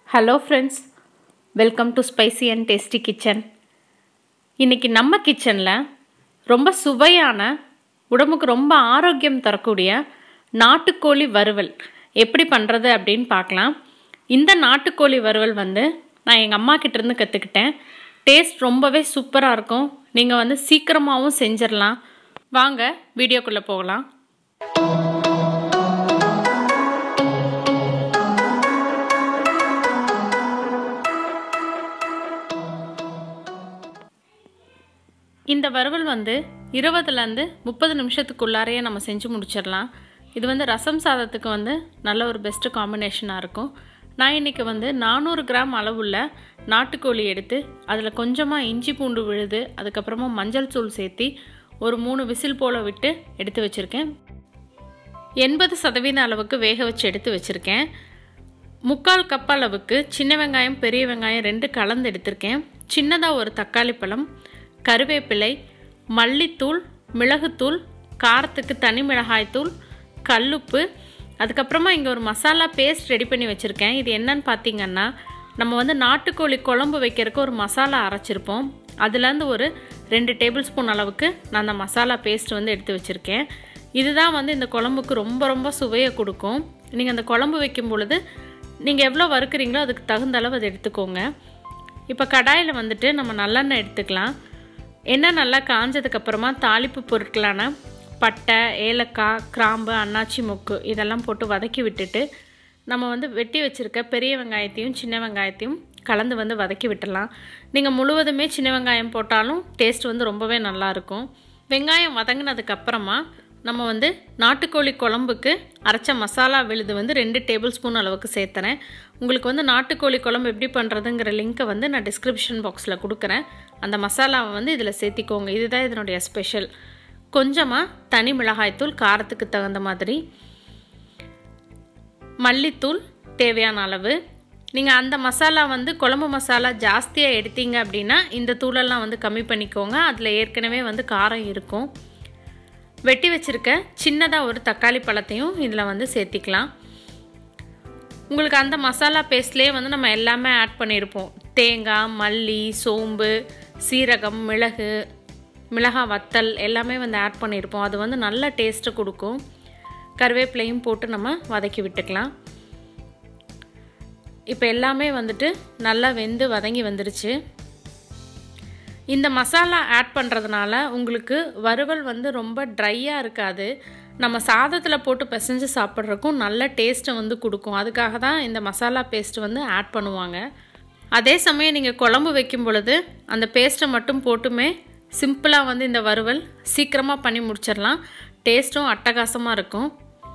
hello friends welcome to spicy and tasty kitchen இன்றைக்கி நம்ம கிச்சனில் ரொம்ப சுவையான உடம்புக்கு ரொம்ப ஆரோக்கியம் தரக்கூடிய நாட்டுக்கோழி வறுவல் எப்படி பண்ணுறது அப்படின்னு பார்க்கலாம் இந்த நாட்டுக்கோழி வறுவல் வந்து நான் எங்கள் அம்மா கிட்டேருந்து கற்றுக்கிட்டேன் டேஸ்ட் ரொம்பவே சூப்பராக இருக்கும் நீங்கள் வந்து சீக்கிரமாகவும் செஞ்சிடலாம் வாங்க வீடியோக்குள்ளே போகலாம் இந்த வறுவல் வந்து இருபதுலேருந்து முப்பது நிமிஷத்துக்குள்ளாரையே நம்ம செஞ்சு முடிச்சிடலாம் இது வந்து ரசம் சாதத்துக்கு வந்து நல்ல ஒரு பெஸ்ட்டு காம்பினேஷனாக இருக்கும் நான் இன்றைக்கி வந்து நானூறு கிராம் அளவுள்ள நாட்டுக்கோழி எடுத்து அதில் கொஞ்சமாக இஞ்சி பூண்டு விழுது அதுக்கப்புறமா மஞ்சள் தூள் சேர்த்தி ஒரு மூணு விசில் போல் விட்டு எடுத்து வச்சுருக்கேன் எண்பது சதவீத அளவுக்கு வேக வச்சு எடுத்து வச்சுருக்கேன் முக்கால் கப் அளவுக்கு சின்ன வெங்காயம் பெரிய வெங்காயம் ரெண்டு கலந்து எடுத்திருக்கேன் சின்னதாக ஒரு தக்காளி பழம் கருவேப்பிலை மல்லித்தூள் மிளகுத்தூள் காரத்துக்கு தனி மிளகாய்த்தூள் கல்லுப்பு அதுக்கப்புறமா இங்கே ஒரு மசாலா பேஸ்ட் ரெடி பண்ணி வச்சுருக்கேன் இது என்னன்னு பார்த்தீங்கன்னா நம்ம வந்து நாட்டுக்கோழி குழம்பு வைக்கிறதுக்கு ஒரு மசாலா அரைச்சிருப்போம் அதுலேருந்து ஒரு ரெண்டு டேபிள் ஸ்பூன் அளவுக்கு நான் அந்த மசாலா பேஸ்ட் வந்து எடுத்து வச்சுருக்கேன் இதுதான் வந்து இந்த குழம்புக்கு ரொம்ப ரொம்ப சுவையை கொடுக்கும் நீங்கள் அந்த குழம்பு வைக்கும் பொழுது நீங்கள் எவ்வளோ வறுக்குறீங்களோ அதுக்கு தகுந்த அளவு அதை எடுத்துக்கோங்க இப்போ கடாயில் வந்துட்டு நம்ம நல்லெண்ணெய் எடுத்துக்கலாம் எண்ணெய் நல்லா காஞ்சதுக்கப்புறமா தாளிப்பு பொருட்களான பட்டை ஏலக்காய் கிராம்பு அன்னாச்சி மொக்கு இதெல்லாம் போட்டு வதக்கி விட்டுட்டு நம்ம வந்து வெட்டி வச்சுருக்க பெரிய வெங்காயத்தையும் சின்ன வெங்காயத்தையும் கலந்து வந்து வதக்கி விட்டுடலாம் நீங்கள் முழுவதுமே சின்ன வெங்காயம் போட்டாலும் டேஸ்ட் வந்து ரொம்பவே நல்லாயிருக்கும் வெங்காயம் வதங்கினதுக்கப்புறமா நம்ம வந்து நாட்டுக்கோழி குழம்புக்கு அரைச்ச மசாலா விழுது வந்து ரெண்டு டேபிள் ஸ்பூன் அளவுக்கு சேர்த்துறேன் உங்களுக்கு வந்து நாட்டுக்கோழி குழம்பு எப்படி பண்ணுறதுங்கிற லிங்க்கை வந்து நான் டிஸ்கிரிப்ஷன் பாக்ஸில் கொடுக்குறேன் அந்த மசாலாவை வந்து இதில் சேர்த்திக்கோங்க இதுதான் இதனுடைய ஸ்பெஷல் கொஞ்சமாக தனி மிளகாய்த்தூள் காரத்துக்கு தகுந்த மாதிரி மல்லித்தூள் தேவையான அளவு நீங்கள் அந்த மசாலா வந்து குழம்பு மசாலா ஜாஸ்தியாக எடுத்தீங்க அப்படின்னா இந்த தூளெல்லாம் வந்து கம்மி பண்ணிக்கோங்க அதில் ஏற்கனவே வந்து காரம் இருக்கும் வெட்டி வச்சுருக்க சின்னதாக ஒரு தக்காளி பழத்தையும் இதில் வந்து சேர்த்திக்கலாம் உங்களுக்கு அந்த மசாலா பேஸ்ட்லேயே வந்து நம்ம எல்லாமே ஆட் பண்ணியிருப்போம் தேங்காய் மல்லி சோம்பு சீரகம் மிளகு மிளகா வத்தல் எல்லாமே வந்து ஆட் பண்ணியிருப்போம் அது வந்து நல்ல டேஸ்ட்டு கொடுக்கும் கருவேப்பிலையும் போட்டு நம்ம வதக்கி விட்டுக்கலாம் இப்போ எல்லாமே வந்துட்டு நல்லா வெந்து வதங்கி வந்துருச்சு இந்த மசாலா ஆட் பண்ணுறதுனால உங்களுக்கு வறுவல் வந்து ரொம்ப ட்ரையாக இருக்காது நம்ம சாதத்தில் போட்டு பிசைஞ்சு சாப்பிட்றதுக்கும் நல்ல டேஸ்ட்டை வந்து கொடுக்கும் அதுக்காக தான் இந்த மசாலா பேஸ்ட் வந்து ஆட் பண்ணுவாங்க அதே சமயம் நீங்கள் குழம்பு வைக்கும் பொழுது அந்த பேஸ்ட்டை மட்டும் போட்டுமே சிம்பிளாக வந்து இந்த வறுவல் சீக்கிரமாக பண்ணி முடிச்சிடலாம் டேஸ்ட்டும் அட்டகாசமாக இருக்கும்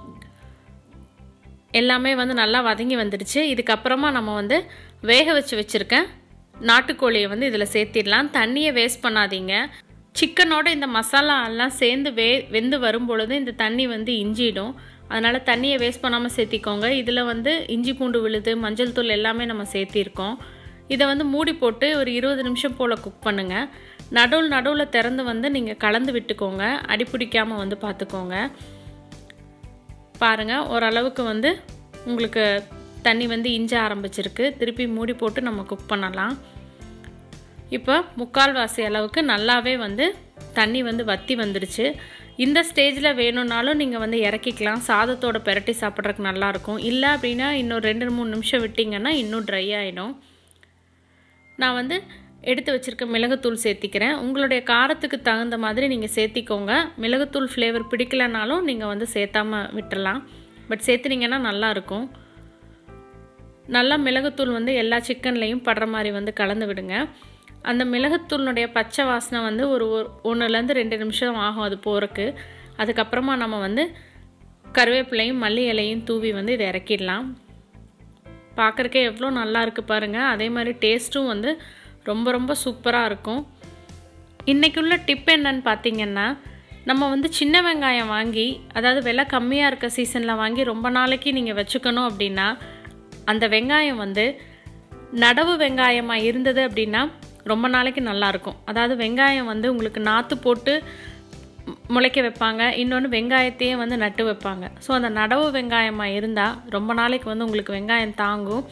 எல்லாமே வந்து நல்லா வதங்கி வந்துடுச்சு இதுக்கப்புறமா நம்ம வந்து வேக வச்சு வச்சுருக்கேன் நாட்டுக்கோழியை வந்து இதில் சேர்த்திடலாம் தண்ணியை வேஸ்ட் பண்ணாதீங்க சிக்கனோட இந்த மசாலா எல்லாம் சேர்ந்து வே வெந்து வரும் பொழுது இந்த தண்ணி வந்து இஞ்சிடும் அதனால் தண்ணியை வேஸ்ட் பண்ணாமல் சேர்த்திக்கோங்க இதில் வந்து இஞ்சி பூண்டு விழுது மஞ்சள் தூள் எல்லாமே நம்ம சேர்த்திருக்கோம் இதை வந்து மூடி போட்டு ஒரு இருபது நிமிஷம் போல் குக் பண்ணுங்கள் நடுவில் நடுவில் திறந்து வந்து நீங்கள் கலந்து விட்டுக்கோங்க அடிப்பிடிக்காமல் வந்து பார்த்துக்கோங்க பாருங்கள் ஓரளவுக்கு வந்து உங்களுக்கு தண்ணி வந்து இஞ்ச ஆரம்பிச்சிருக்கு திருப்பி மூடி போட்டு நம்ம குக் பண்ணலாம் இப்போ முக்கால்வாசி அளவுக்கு நல்லாவே வந்து தண்ணி வந்து வற்றி வந்துடுச்சு இந்த ஸ்டேஜில் வேணும்னாலும் நீங்கள் வந்து இறக்கிக்கலாம் சாதத்தோட பெரட்டி சாப்பிட்றதுக்கு நல்லாயிருக்கும் இல்லை அப்படின்னா இன்னும் ரெண்டு மூணு நிமிஷம் விட்டிங்கன்னா இன்னும் ட்ரை ஆகிடும் நான் வந்து எடுத்து வச்சுருக்க மிளகுத்தூள் சேர்த்திக்கிறேன் உங்களுடைய காரத்துக்கு தகுந்த மாதிரி நீங்கள் சேர்த்திக்கோங்க மிளகுத்தூள் ஃப்ளேவர் பிடிக்கலனாலும் நீங்கள் வந்து சேர்த்தாம விட்டுடலாம் பட் சேர்த்துனீங்கன்னா நல்லாயிருக்கும் நல்லா மிளகுத்தூள் வந்து எல்லா சிக்கன்லேயும் படுற மாதிரி வந்து கலந்து விடுங்க அந்த மிளகுத்தூளினுடைய பச்சை வாசனை வந்து ஒரு ஒன்றுலேருந்து ரெண்டு நிமிஷம் ஆகும் அது போகிறக்கு அதுக்கப்புறமா நம்ம வந்து கருவேப்பிலையும் மல்லி இலையும் தூவி வந்து இதை இறக்கிடலாம் பார்க்குறக்கே எவ்வளோ நல்லா இருக்குது பாருங்கள் அதே மாதிரி டேஸ்ட்டும் வந்து ரொம்ப ரொம்ப சூப்பராக இருக்கும் இன்றைக்குள்ள டிப் என்னன்னு பார்த்தீங்கன்னா நம்ம வந்து சின்ன வெங்காயம் வாங்கி அதாவது விலை கம்மியாக இருக்க சீசனில் வாங்கி ரொம்ப நாளைக்கு நீங்கள் வச்சுக்கணும் அப்படின்னா அந்த வெங்காயம் வந்து நடவு வெங்காயமாக இருந்தது அப்படின்னா ரொம்ப நாளைக்கு நல்லாயிருக்கும் அதாவது வெங்காயம் வந்து உங்களுக்கு நாற்று போட்டு முளைக்க வைப்பாங்க இன்னொன்று வெங்காயத்தையே வந்து நட்டு வைப்பாங்க ஸோ அந்த நடவு வெங்காயமாக இருந்தால் ரொம்ப நாளைக்கு வந்து உங்களுக்கு வெங்காயம் தாங்கும்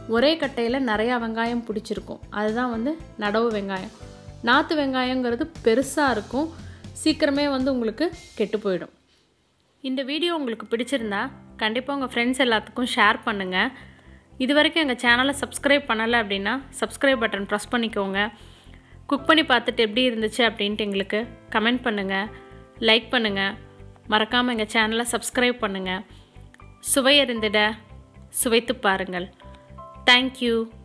ஒரே கட்டையில் நிறையா வெங்காயம் பிடிச்சிருக்கும் அதுதான் வந்து நடவு வெங்காயம் நாற்று வெங்காயங்கிறது பெருசாக இருக்கும் சீக்கிரமே வந்து உங்களுக்கு கெட்டு போயிடும் இந்த வீடியோ உங்களுக்கு பிடிச்சிருந்தா கண்டிப்பாக உங்கள் ஃப்ரெண்ட்ஸ் எல்லாத்துக்கும் ஷேர் பண்ணுங்கள் இது வரைக்கும் எங்கள் சேனலை சப்ஸ்கிரைப் பண்ணலை அப்படின்னா சப்ஸ்கிரைப் பட்டன் ப்ரெஸ் பண்ணிக்கோங்க குக் பண்ணி பார்த்துட்டு எப்படி இருந்துச்சு அப்படின்ட்டு எங்களுக்கு கமெண்ட் பண்ணுங்கள் லைக் பண்ணுங்கள் மறக்காமல் எங்கள் சேனலை சப்ஸ்கிரைப் பண்ணுங்கள் சுவையறிந்திட சுவைத்து பாருங்கள் தேங்க்யூ